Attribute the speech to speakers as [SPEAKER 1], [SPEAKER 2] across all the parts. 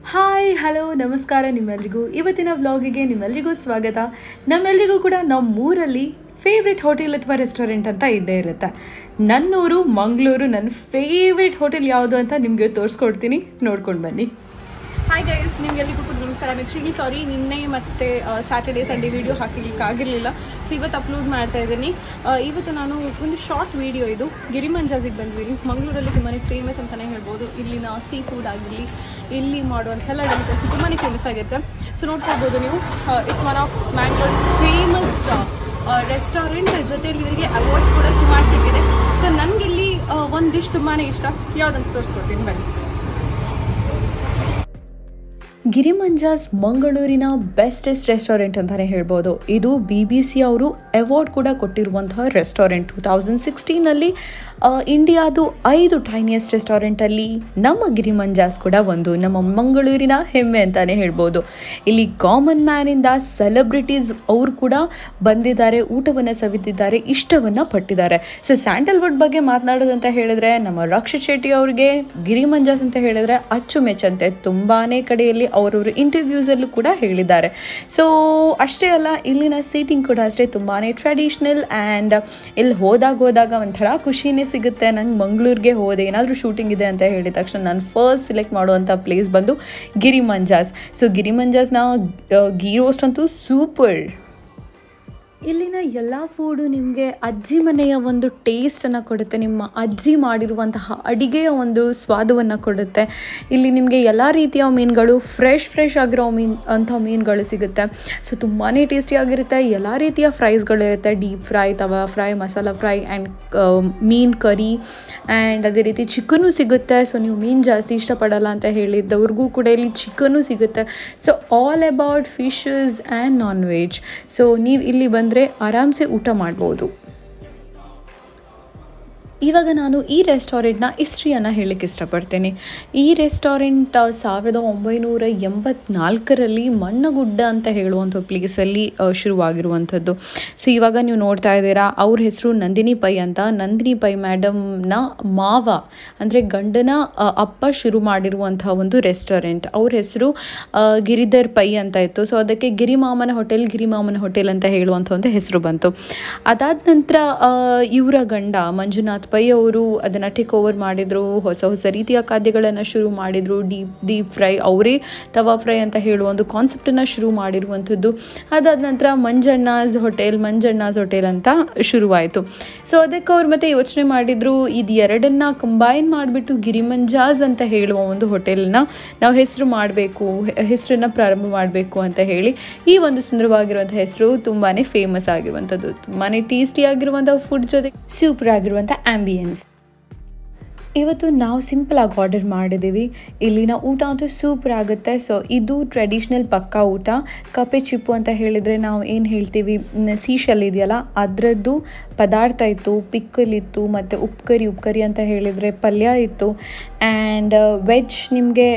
[SPEAKER 1] Hi hello ನಮಸ್ಕಾರ ನಿಮ್ಮೆಲ್ರಿಗೂ ಇವತ್ತಿನ ವ್ಲಾಗಿಗೆ ನಿಮ್ಮೆಲ್ರಿಗೂ ಸ್ವಾಗತ ನಮ್ಮೆಲ್ರಿಗೂ ಕೂಡ ನಮ್ಮೂರಲ್ಲಿ ಫೇವ್ರೆಟ್ ಹೋಟೆಲ್ ಅಥವಾ ರೆಸ್ಟೋರೆಂಟ್ ಅಂತ ಇದ್ದೇ ಇರುತ್ತೆ ನನ್ನೂರು ಮಂಗಳೂರು ನನ್ನ ಫೇವ್ರೆಟ್ ಹೋಟೆಲ್ ಯಾವುದು ಅಂತ ನಿಮಗೆ ತೋರಿಸ್ಕೊಡ್ತೀನಿ ನೋಡ್ಕೊಂಡು ಬನ್ನಿ
[SPEAKER 2] ಹಾಯ್ ಗೈಸ್ ನಿಮ್ಗೆಲ್ರಿಗೂ ಕೂಡ ನಮಸ್ಕಾರ ಐಮ್ ಎಕ್ಸ್ಟ್ರೀಮ್ಲಿ ಸಾರಿ ನಿನ್ನೆ ಮತ್ತೆ ಸ್ಯಾಟರ್ಡೇ ಸಂಡೇ ವಿಡಿಯೋ ಹಾಕಲಿಕ್ಕೆ ಆಗಿರಲಿಲ್ಲ ಸೊ ಇವತ್ತು ಅಪ್ಲೋಡ್ ಮಾಡ್ತಾ ಇದ್ದೀನಿ ಆ, ಇವತ್ತು ನಾನು ಒಂದು ಶಾರ್ಟ್ ವಿಡಿಯೋ ಇದು ಗಿರಿಮಂಜಾಜಿಗೆ ಬಂದಿದ್ದೀನಿ ಮಂಗಳೂರಲ್ಲಿ ತುಂಬಾ ಫೇಮಸ್ ಅಂತಲೇ ಹೇಳ್ಬೋದು ಇಲ್ಲಿನ ಸೀ ಫುಡ್ ಆಗಿರಲಿ ಇಲ್ಲಿ ಮಾಡುವಂಥ ಎಲ್ಲ ಡೆಲಿಕಸಿ ತುಂಬಾ ಫೇಮಸ್ ಆಗಿರುತ್ತೆ ಸೊ ನೋಡ್ಕೊಳ್ಬೋದು ನೀವು it's one of Mangalore's famous restaurant ಜೊತೆಲಿ ಇವರಿಗೆ ಅವಾರ್ಡ್ಸ್ ಕೂಡ ಸುಮಾರು ಸಿಕ್ಕಿದೆ ಸೊ ನನಗಿಲ್ಲಿ ಒಂದು ಡಿಶ್ ತುಂಬಾ ಇಷ್ಟ ಯಾವುದಂತ ತೋರಿಸ್ಕೊಡ್ತೀನಿ ಬನ್ನಿ
[SPEAKER 1] ಗಿರಿಮಂಜಾಸ್ ಮಂಗಳೂರಿನ ಬೆಸ್ಟೆಸ್ಟ್ ರೆಸ್ಟೋರೆಂಟ್ ಅಂತಲೇ ಹೇಳ್ಬೋದು ಇದು ಬಿ ಬಿ ಸಿ ಅವರು ಅವಾರ್ಡ್ ಕೂಡ ಕೊಟ್ಟಿರುವಂತಹ ರೆಸ್ಟೋರೆಂಟ್ ಟು ತೌಸಂಡ್ ಸಿಕ್ಸ್ಟೀನಲ್ಲಿ ಇಂಡಿಯಾದು ಐದು ಟೈನಿಯಸ್ಟ್ ರೆಸ್ಟೋರೆಂಟಲ್ಲಿ ನಮ್ಮ ಗಿರಿಮಂಜಾಸ್ ಕೂಡ ಒಂದು ನಮ್ಮ ಮಂಗಳೂರಿನ ಹೆಮ್ಮೆ ಅಂತಲೇ ಹೇಳ್ಬೋದು ಇಲ್ಲಿ ಕಾಮನ್ ಮ್ಯಾನಿಂದ ಸೆಲೆಬ್ರಿಟೀಸ್ ಅವರು ಕೂಡ ಬಂದಿದ್ದಾರೆ ಊಟವನ್ನು ಸವಿದಿದ್ದಾರೆ ಇಷ್ಟವನ್ನು ಪಟ್ಟಿದ್ದಾರೆ ಸೊ ಸ್ಯಾಂಡಲ್ವುಡ್ ಬಗ್ಗೆ ಮಾತನಾಡೋದಂತ ಹೇಳಿದ್ರೆ ನಮ್ಮ ರಕ್ಷಿತ್ ಶೆಟ್ಟಿ ಅವರಿಗೆ ಗಿರಿಮಂಜಾಸ್ ಅಂತ ಹೇಳಿದ್ರೆ ಅಚ್ಚುಮೆಚ್ಚಂತೆ ತುಂಬಾ ಕಡೆಯಲ್ಲಿ ಅವರವರು ಇಂಟರ್ವ್ಯೂಸಲ್ಲೂ ಕೂಡ ಹೇಳಿದ್ದಾರೆ ಸೊ ಅಷ್ಟೇ ಅಲ್ಲ ಇಲ್ಲಿನ ಸೀಟಿಂಗ್ ಕೂಡ ಅಷ್ಟೇ ತುಂಬಾ ಟ್ರೆಡಿಷ್ನಲ್ ಆ್ಯಂಡ್ ಇಲ್ಲಿ ಹೋದಾಗ ಹೋದಾಗ ಒಂಥರ ಖುಷಿನೇ ಸಿಗುತ್ತೆ ನಂಗೆ ಮಂಗಳೂರಿಗೆ ಹೋದೆ ಏನಾದರೂ ಶೂಟಿಂಗ್ ಇದೆ ಅಂತ ಹೇಳಿದ ತಕ್ಷಣ ನಾನು ಫಸ್ಟ್ ಸೆಲೆಕ್ಟ್ ಮಾಡುವಂಥ ಪ್ಲೇಸ್ ಬಂದು ಗಿರಿಮಂಜಾಸ್ ಸೊ ಗಿರಿಮಂಜಾಸ್ನ ಗೀ ರೋಸ್ಟ್ ಅಂತೂ ಸೂಪರ್ ಇಲ್ಲಿನ ಎಲ್ಲ ಫುಡು ನಿಮಗೆ ಅಜ್ಜಿ ಮನೆಯ ಒಂದು ಟೇಸ್ಟನ್ನು ಕೊಡುತ್ತೆ ನಿಮ್ಮ ಅಜ್ಜಿ ಮಾಡಿರುವಂತಹ ಅಡಿಗೆಯ ಒಂದು ಸ್ವಾದವನ್ನು ಕೊಡುತ್ತೆ ಇಲ್ಲಿ ನಿಮಗೆ ಎಲ್ಲ ರೀತಿಯ ಮೀನುಗಳು ಫ್ರೆಶ್ ಫ್ರೆಶ್ ಆಗಿರೋ ಮೀನು ಅಂಥ ಮೀನುಗಳು ಸಿಗುತ್ತೆ ಸೊ ತುಂಬಾ ಟೇಸ್ಟಿಯಾಗಿರುತ್ತೆ ಎಲ್ಲ ರೀತಿಯ ಫ್ರೈಸ್ಗಳಿರುತ್ತೆ deep fry tawa fry masala fry and ಮೀನು ಕರಿ ಆ್ಯಂಡ್ ಅದೇ ರೀತಿ ಚಿಕನ್ನು ಸಿಗುತ್ತೆ ಸೊ ನೀವು ಮೀನು ಜಾಸ್ತಿ ಇಷ್ಟಪಡಲ್ಲ ಅಂತ ಹೇಳಿದ್ದವ್ರಿಗೂ ಕೂಡ ಇಲ್ಲಿ ಚಿಕನ್ನು ಸಿಗುತ್ತೆ so all about fishes and non veg so ನೀವು ಇಲ್ಲಿ ಬಂದರೆ ಆರಾಮ್ಸೆ ಊಟ ಮಾಡ್ಬೋದು ಇವಾಗ ನಾನು ಈ ರೆಸ್ಟೋರೆಂಟ್ನ ಹಿಸ್ಟ್ರಿಯನ್ನು ಹೇಳಕ್ಕೆ ಇಷ್ಟಪಡ್ತೇನೆ ಈ ರೆಸ್ಟೋರೆಂಟ್ ಸಾವಿರದ ಒಂಬೈನೂರ ಎಂಬತ್ನಾಲ್ಕರಲ್ಲಿ ಮಣ್ಣಗುಡ್ಡ ಅಂತ ಹೇಳುವಂಥ ಪ್ಲೇಸಲ್ಲಿ ಶುರುವಾಗಿರುವಂಥದ್ದು ಸೊ ಇವಾಗ ನೀವು ನೋಡ್ತಾ ಇದ್ದೀರಾ ಅವ್ರ ಹೆಸರು ನಂದಿನಿ ಪೈ ಅಂತ ನಂದಿನಿ ಪೈ ಮೇಡಮ್ನ ಮಾವ ಅಂದರೆ ಗಂಡನ ಆ, ಅಪ್ಪ ಶುರು ಮಾಡಿರುವಂಥ ಒಂದು ರೆಸ್ಟೋರೆಂಟ್ ಅವ್ರ ಹೆಸರು ಗಿರಿಧರ್ ಪೈ ಅಂತ ಇತ್ತು ಸೊ ಅದಕ್ಕೆ ಗಿರಿಮಾಮನ ಹೋಟೆಲ್ ಗಿರಿಮಾಮನ ಹೋಟೆಲ್ ಅಂತ ಹೇಳುವಂಥ ಒಂದು ಹೆಸರು ಬಂತು ಅದಾದ ನಂತರ ಇವರ ಗಂಡ ಮಂಜುನಾಥ್ ಪೈ ಅವರು ಅದನ್ನು ಟೇಕ್ ಓವರ್ ಮಾಡಿದರು ಹೊಸ ಹೊಸ ರೀತಿಯ ಖಾದ್ಯಗಳನ್ನು ಶುರು ಮಾಡಿದರು ಡೀಪ್ ಡೀಪ್ ಫ್ರೈ ಅವರೇ ತವಾ ಫ್ರೈ ಅಂತ ಹೇಳುವ ಒಂದು ಕಾನ್ಸೆಪ್ಟನ್ನು ಶುರು ಮಾಡಿರುವಂಥದ್ದು ಅದಾದ ನಂತರ ಮಂಜಣ್ಣಾಸ್ ಹೋಟೆಲ್ ಮಂಜಣ್ಣಾಸ್ ಹೋಟೆಲ್ ಅಂತ ಶುರುವಾಯಿತು ಸೊ ಅದಕ್ಕೆ ಅವ್ರು ಮತ್ತೆ ಯೋಚನೆ ಮಾಡಿದರು ಇದು ಎರಡನ್ನ ಕಂಬೈನ್ ಮಾಡಿಬಿಟ್ಟು ಗಿರಿಮಂಜಾಸ್ ಅಂತ ಹೇಳುವ ಒಂದು ಹೋಟೆಲ್ನ ನಾವು ಹೆಸರು ಮಾಡಬೇಕು ಹೆಸರನ್ನು ಪ್ರಾರಂಭ ಮಾಡಬೇಕು ಅಂತ ಹೇಳಿ ಈ ಒಂದು ಸುಂದರವಾಗಿರುವಂಥ ಹೆಸರು ತುಂಬಾ ಫೇಮಸ್ ಆಗಿರುವಂಥದ್ದು ತುಂಬಾ ಟೇಸ್ಟಿ ಆಗಿರುವಂಥ ಫುಡ್ ಜೊತೆ ಸೂಪರ್ ಆಗಿರುವಂಥ ಆ್ಯಂಬಿಯನ್ಸ್ ಇವತ್ತು ನಾವು ಸಿಂಪಲಾಗಿ ಆರ್ಡರ್ ಮಾಡಿದ್ದೀವಿ ಇಲ್ಲಿನ ಊಟ ಅಂತೂ ಸೂಪರ್ ಆಗುತ್ತೆ ಸೊ ಇದು ಟ್ರೆಡಿಷ್ನಲ್ ಪಕ್ಕಾ ಊಟ ಕಪೆ ಚಿಪ್ಪು ಅಂತ ಹೇಳಿದರೆ ನಾವು ಏನು ಹೇಳ್ತೀವಿ ಸೀಶಲ್ ಇದೆಯಲ್ಲ ಅದರದ್ದು ಪದಾರ್ಥ ಇತ್ತು ಪಿಕ್ಕಲ್ ಇತ್ತು ಮತ್ತು ಉಪ್ಕರಿ ಉಪ್ಕರಿ ಅಂತ ಹೇಳಿದರೆ ಪಲ್ಯ ಇತ್ತು ಆ್ಯಂಡ್ ವೆಜ್ ನಿಮಗೆ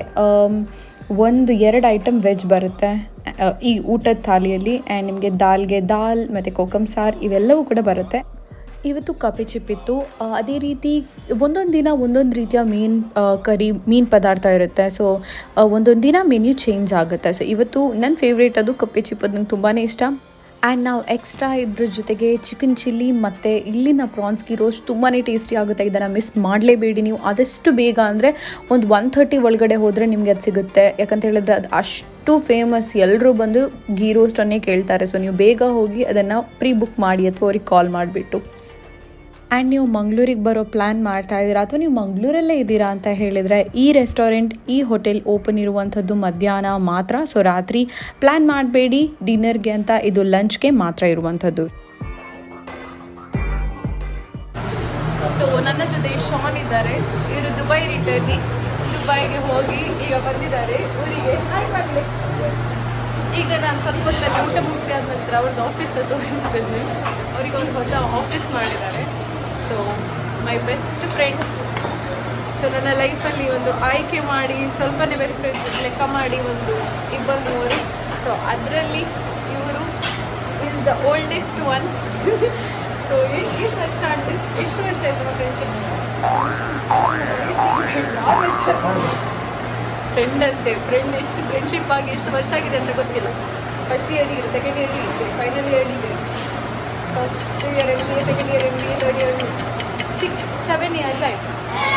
[SPEAKER 1] ಒಂದು ಎರಡು ಐಟಮ್ ವೆಜ್ ಬರುತ್ತೆ ಆ, ಈ ಊಟದ ಥಾಲಿಯಲ್ಲಿ ಆ್ಯಂಡ್ ನಿಮಗೆ ದಾಲ್ಗೆ ದಾಲ್ ಮತ್ತು ಕೋಕಮ್ ಸಾರ್ ಇವೆಲ್ಲವೂ ಕೂಡ ಬರುತ್ತೆ ಇವತ್ತು ಕಪೆ ಚಿಪ್ಪಿತ್ತು ಆ, ಅದೇ ರೀತಿ ಒಂದೊಂದು ದಿನ ಒಂದೊಂದು ರೀತಿಯ ಮೀನು ಕರಿ ಮೀನು ಪದಾರ್ಥ ಇರುತ್ತೆ ಸೊ ಒಂದೊಂದು ದಿನ ಮೆನ್ಯೂ ಚೇಂಜ್ ಆಗುತ್ತೆ ಸೊ ಇವತ್ತು ನನ್ನ ಫೇವ್ರೇಟ್ ಅದು ಕಪ್ಪೆ ಚಿಪ್ಪದು ನಂಗೆ ತುಂಬಾ ಇಷ್ಟ ಆ್ಯಂಡ್ ನಾವು ಎಕ್ಸ್ಟ್ರಾ ಇದ್ರ ಜೊತೆಗೆ ಚಿಕನ್ ಚಿಲ್ಲಿ ಮತ್ತು ಇಲ್ಲಿನ ಪ್ರಾನ್ಸ್ ಗೀ ರೋಸ್ಟ್ ತುಂಬಾ ಟೇಸ್ಟಿ ಆಗುತ್ತೆ ಇದನ್ನು ಮಿಸ್ ಮಾಡಲೇಬೇಡಿ ನೀವು ಆದಷ್ಟು ಬೇಗ ಅಂದರೆ ಒಂದು ಒನ್ ಥರ್ಟಿ ಒಳಗಡೆ ಹೋದರೆ ನಿಮಗೆ ಅದು ಸಿಗುತ್ತೆ ಯಾಕಂತ ಹೇಳಿದ್ರೆ ಅದು ಅಷ್ಟು ಫೇಮಸ್ ಎಲ್ಲರೂ ಬಂದು ಗೀ ರೋಸ್ಟನ್ನೇ ಕೇಳ್ತಾರೆ ಸೊ ನೀವು ಬೇಗ ಹೋಗಿ ಅದನ್ನು ಪ್ರೀ ಬುಕ್ ಮಾಡಿ ಅಥವಾ ಅವ್ರಿಗೆ ಕಾಲ್ ಮಾಡಿಬಿಟ್ಟು ಆ್ಯಂಡ್ ನೀವು ಮಂಗಳೂರಿಗೆ ಬರೋ ಪ್ಲ್ಯಾನ್ ಮಾಡ್ತಾ ಇದ್ದೀರಾ ಅಥವಾ ನೀವು ಮಂಗಳೂರಲ್ಲೇ ಇದ್ದೀರಾ ಅಂತ ಹೇಳಿದರೆ ಈ ರೆಸ್ಟೋರೆಂಟ್ ಈ ಹೋಟೆಲ್ ಓಪನ್ ಇರುವಂಥದ್ದು ಮಧ್ಯಾಹ್ನ ಮಾತ್ರ ಸೊ ರಾತ್ರಿ ಪ್ಲ್ಯಾನ್ ಮಾಡಬೇಡಿ ಡಿನ್ನರ್ಗೆ ಅಂತ ಇದು ಲಂಚ್ಗೆ ಮಾತ್ರ ಇರುವಂಥದ್ದು
[SPEAKER 2] ಸೊ ನನ್ನ ಜೊತೆ ಶಾನ್ ಇದ್ದಾರೆ ಇವರು ದುಬೈ ರಿಟರ್ನಿ ದುಬೈಗೆ ಹೋಗಿ ಈಗ ಬಂದಿದ್ದಾರೆ ಊರಿಗೆ ಹಾಯ್ ಮಾಡ್ಲಿ ಈಗ ನಾನು ಸ್ವಲ್ಪ ಹೊತ್ತಲ್ಲಿ ಊಟ ಮುಗಿಸಿ ಆದ ನಂತರ ಅವ್ರದ್ದು ಆಫೀಸ್ ತೋರಿಸ್ತೇನೆ ಅವರಿಗೆ ಒಂದು ಹೊಸ ಆಫೀಸ್ ಮಾಡಿದ್ದಾರೆ so my best friend so ನನ್ನ ಲೈಫಲ್ಲಿ ಒಂದು ಆಯ್ಕೆ ಮಾಡಿ ಸ್ವಲ್ಪನೇ ಬೆಸ್ಟ್ ಲೆಕ್ಕ ಮಾಡಿ ಒಂದು ಇಬ್ಬರು ಮೂವರು ಸೊ ಅದರಲ್ಲಿ ಇವರು is the oldest one so ಎಷ್ಟು ವರ್ಷ ಆಯ್ತು ಎಷ್ಟು ವರ್ಷ ಆಯ್ತು ಫ್ರೆಂಡ್ಶಿಪ್ ಫ್ರೆಂಡ್ ಅಂತೆ ಫ್ರೆಂಡ್ ಎಷ್ಟು ಫ್ರೆಂಡ್ಶಿಪ್ ಆಗಿ ಎಷ್ಟು ವರ್ಷ ಆಗಿದೆ ಅಂತ ಗೊತ್ತಿಲ್ಲ first year degree second year degree final year degree first year M B A second year M B A third year six seven years ಆಯಿತು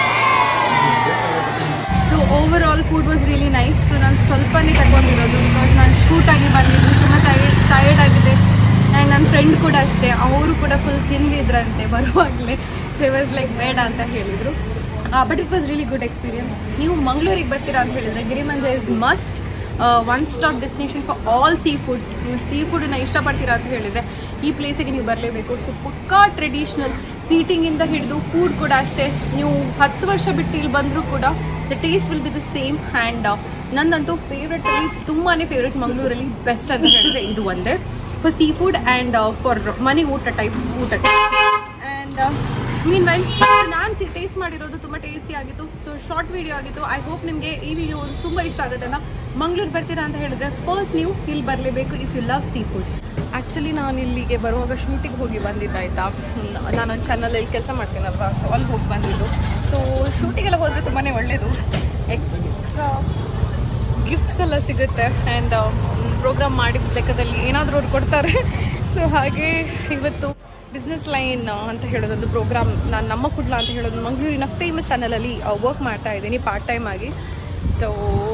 [SPEAKER 2] so overall food was really nice so ನಾನು ಸ್ವಲ್ಪನೇ ತಗೊಂಡಿರೋದು because ನಾನು ಶೂಟಾಗಿ ಬಂದಿದ್ದು ತುಂಬ tired tired ಆಗಿದೆ and ನನ್ನ ಫ್ರೆಂಡ್ ಕೂಡ ಅಷ್ಟೇ ಅವರು ಕೂಡ ಫುಲ್ ತಿಂದಿದ್ರಂತೆ ಬರುವಾಗಲೇ ಸೊ ವಾಸ್ ಲೈಕ್ ಬೇಡ ಅಂತ ಹೇಳಿದರು but it was really good experience ನೀವು ಮಂಗಳೂರಿಗೆ ಬರ್ತೀರಾ ಅಂತ ಹೇಳಿದರೆ Girimanja is must one stop destination for all seafood ನೀವು ಸೀ ಫುಡನ್ನ ಇಷ್ಟಪಡ್ತೀರಾ ಅಂತ ಹೇಳಿದರೆ ಈ ಪ್ಲೇಸಿಗೆ ನೀವು ಬರಲೇಬೇಕು ಸೊ ಪಕ್ಕಾ ಟ್ರೆಡಿಷ್ನಲ್ ಸೀಟಿಂಗಿಂದ ಹಿಡಿದು ಫುಡ್ ಕೂಡ ಅಷ್ಟೇ ನೀವು ಹತ್ತು ವರ್ಷ ಬಿಟ್ಟು ಇಲ್ಲಿ ಬಂದರೂ ಕೂಡ the taste will be the same and ನಂದಂತೂ ಫೇವ್ರೆಟಲ್ಲಿ ತುಂಬಾ ಫೇವ್ರೆಟ್ ಮಂಗಳೂರಲ್ಲಿ ಬೆಸ್ಟ್ ಅಂತ ಹೇಳಿದ್ರೆ ಇದು ಒಂದೇ for seafood and for ಮನೆ ಊಟ ಟೈಪ್ಸ್ ಊಟಕ್ಕೆ ಆ್ಯಂಡ್ ಮೀನ್ ವೈಲ್ ನಾನು ಟೇಸ್ಟ್ ಮಾಡಿರೋದು ತುಂಬ ಟೇಸ್ಟಿ ಆಗಿತ್ತು ಸೊ ಶಾರ್ಟ್ ವಿಡಿಯೋ ಆಗಿತ್ತು ಐ ಹೋಪ್ ನಿಮಗೆ ಈ ವಿಡಿಯೋ ತುಂಬ ಇಷ್ಟ ಆಗುತ್ತೆ ಅಂತ ಮಂಗಳೂರು ಬರ್ತೀರಾ ಅಂತ ಹೇಳಿದ್ರೆ ಫಸ್ಟ್ ನೀವು ಇಲ್ಲಿ ಬರಲೇಬೇಕು if you love seafood actually ನಾನು ಇಲ್ಲಿಗೆ ಬರುವಾಗ ಶೂಟಿಗೆ ಹೋಗಿ ಬಂದಿದ್ದೆ ಆಯಿತಾ ನಾನೊಂದು ಚಾನಲಲ್ಲಿ ಕೆಲಸ ಮಾಡ್ತೀನಲ್ವಾ ಸೊ ಅಲ್ಲಿ ಹೋಗಿ ಬಂದಿದ್ದು ಸೊ ಶೂಟಿಗೆಲ್ಲ ಹೋದರೆ ತುಂಬಾ ಒಳ್ಳೆಯದು ಎಕ್ಸ್ಟ್ರಾ ಗಿಫ್ಟ್ಸ್ ಎಲ್ಲ ಸಿಗುತ್ತೆ ಆ್ಯಂಡ್ ಪ್ರೋಗ್ರಾಮ್ ಮಾಡಿದ ಲೆಕ್ಕದಲ್ಲಿ ಏನಾದರೂ ಅವ್ರು ಕೊಡ್ತಾರೆ ಸೊ ಹಾಗೆ ಇವತ್ತು ಬಿಸ್ನೆಸ್ ಲೈನ್ ಅಂತ ಹೇಳೋದೊಂದು ಪ್ರೋಗ್ರಾಮ್ ನಾನು ನಮ್ಮ ಕುಡ್ಲ ಅಂತ ಹೇಳೋದು ಮಂಗಳೂರಿನ ಫೇಮಸ್ ಚಾನಲಲ್ಲಿ ವರ್ಕ್ ಮಾಡ್ತಾ ಇದ್ದೀನಿ ಪಾರ್ಟ್ ಟೈಮ್ ಆಗಿ ಸೊ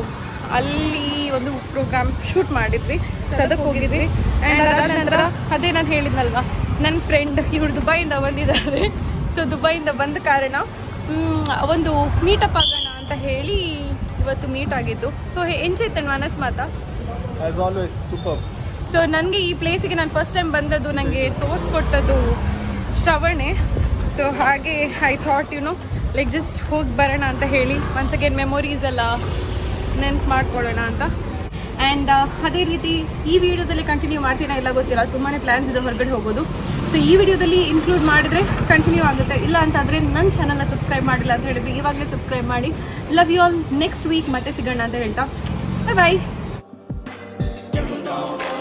[SPEAKER 2] ಅಲ್ಲಿ ಒಂದು ಪ್ರೋಗ್ರಾಮ್ ಶೂಟ್ ಮಾಡಿದ್ವಿ ಸೊ ಅದಕ್ಕೆ ಹೋಗಿದ್ವಿ ಆ್ಯಂಡ್ ಅದಾದ ನಂತರ ಅದೇ ನಾನು ಹೇಳಿದ್ನಲ್ವಾ ನನ್ನ ಫ್ರೆಂಡ್ ಇವ್ರು ದುಬೈಯಿಂದ ಬಂದಿದ್ದಾರೆ ಸೊ ದುಬೈಯಿಂದ ಬಂದ ಕಾರಣ ಮ್, ಒಂದು ಮೀಟಪ್ ಆಗೋಣ ಅಂತ ಹೇಳಿ ಇವತ್ತು ಮೀಟ್ ಆಗಿದ್ದು ಸೊ ಎಂಚೈತೆ ಮನಸ್ ಮಾತಾ
[SPEAKER 3] As always, superb.
[SPEAKER 2] ಸೊ ನನಗೆ ಈ ಪ್ಲೇಸಿಗೆ ನಾನು ಫಸ್ಟ್ ಟೈಮ್ ಬಂದದ್ದು ನನಗೆ ತೋರಿಸ್ಕೊಟ್ಟದ್ದು ಶ್ರವಣೆ ಸೊ ಹಾಗೆ I thought you know like just ಹೋಗಿ ಬರೋಣ ಅಂತ ಹೇಳಿ ಒನ್ಸ್ ಅಗೇನ್ ಮೆಮೊರೀಸ್ ಎಲ್ಲ ನೆನ್ಪು ಮಾಡ್ಕೊಳ್ಳೋಣ ಅಂತ ಆ್ಯಂಡ್ ಅದೇ ರೀತಿ ಈ ವಿಡಿಯೋದಲ್ಲಿ ಕಂಟಿನ್ಯೂ ಮಾಡ್ತೀನಾ ಇಲ್ಲ ಗೊತ್ತಿಲ್ಲ ತುಂಬಾ ಪ್ಲ್ಯಾನ್ಸ್ ಇದೆ ಹೊರಗಡೆ ಹೋಗೋದು ಸೊ ಈ ವಿಡಿಯೋದಲ್ಲಿ ಇನ್ಕ್ಲೂಡ್ ಮಾಡಿದ್ರೆ ಕಂಟಿನ್ಯೂ ಆಗುತ್ತೆ ಇಲ್ಲ ಅಂತಾದರೆ ನನ್ನ ಚಾನಲ್ನ ಸಬ್ಸ್ಕ್ರೈಬ್ ಮಾಡಿಲ್ಲ ಅಂತ ಹೇಳಿದ್ರೆ ಇವಾಗಲೇ ಸಬ್ಸ್ಕ್ರೈಬ್ ಮಾಡಿ love you all next week ಮತ್ತೆ ಸಿಗೋಣ ಅಂತ ಹೇಳ್ತಾ ಬಾಯ್